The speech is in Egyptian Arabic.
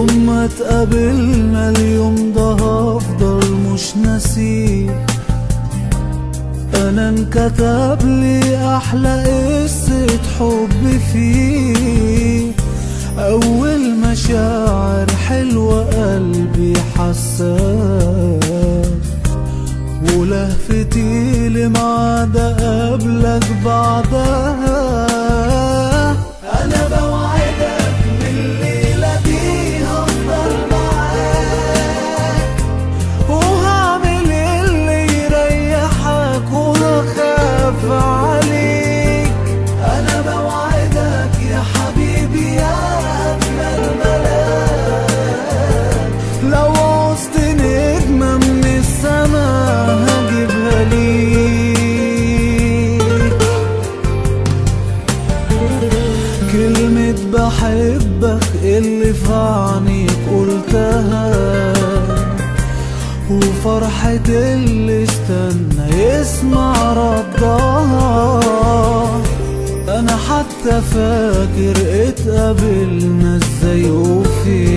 يوم ما اتقابلنا اليوم ده هفضل مش ناسيه انا انكتب لي احلى قصة حب فيه اول مشاعر حلوة قلبي حساها ولهفتي لمعاد قبلك بعدها انا بوعدك من الليلة دي هفضل معاك وهعمل اللي يريحك وهخاف عليك انا بوعدك يا حبيبي يا اجمل ملاك لو عوزت نجمة من السما هجيبها ليك كلمة بحبك اللي في عينيك قلتها وفرحة اللي استنى يسمع ردها أنا حتى فاكر اتقابلنا ازاي وفين